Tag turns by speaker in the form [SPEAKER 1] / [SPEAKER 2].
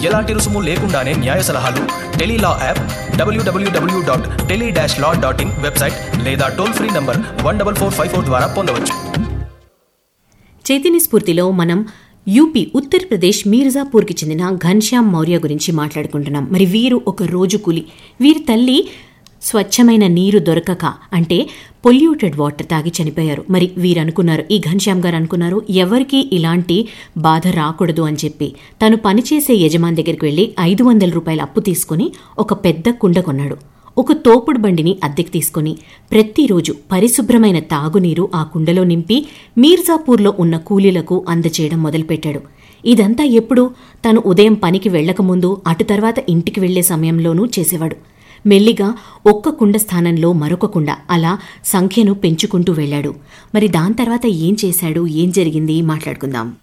[SPEAKER 1] ఎలాంటి రుసుము లేకుండానే న్యాయ సలహాలు tele law app WWW dot tele dash law dot in website లేదా toll free number one double four five four ద్వారా పొందవచ్చు
[SPEAKER 2] చైతన్య స్ఫూర్తిలో మనం యూపీ ఉత్తరప్రదేశ్ మీర్జాపూర్కి చెందిన ఘన్శ్యామ్ మౌర్య గురించి మాట్లాడుకుంటున్నాం మరి వీరు ఒక రోజు కూలి వీరి తల్లి స్వచ్ఛమైన నీరు దొరకక అంటే పొల్యూటెడ్ వాటర్ తాగి చనిపోయారు మరి వీరు అనుకున్నారు ఈ ఘన్శ్యామ్ గారు అనుకున్నారు ఎవరికీ ఇలాంటి బాధ రాకూడదు అని చెప్పి తను పనిచేసే యజమాని దగ్గరికి వెళ్ళి ఐదు వందల రూపాయల అప్పు తీసుకుని ఒక పెద్ద కుండ కొన్నాడు ఒక తోపుడు బండిని అద్దెకు తీసుకుని ప్రతిరోజు పరిశుభ్రమైన తాగునీరు ఆ కుండలో నింపి మీర్జాపూర్లో ఉన్న కూలీలకు అందచేయడం మొదలుపెట్టాడు ఇదంతా ఎప్పుడు తను ఉదయం పనికి వెళ్లకముందు అటు తర్వాత ఇంటికి వెళ్లే సమయంలోనూ చేసేవాడు మెల్లిగా ఒక్క కుండ స్థానంలో మరొక కుండ అలా సంఖ్యను పెంచుకుంటూ వెళ్ళాడు మరి దాని తర్వాత ఏం చేశాడు ఏం జరిగింది మాట్లాడుకుందాం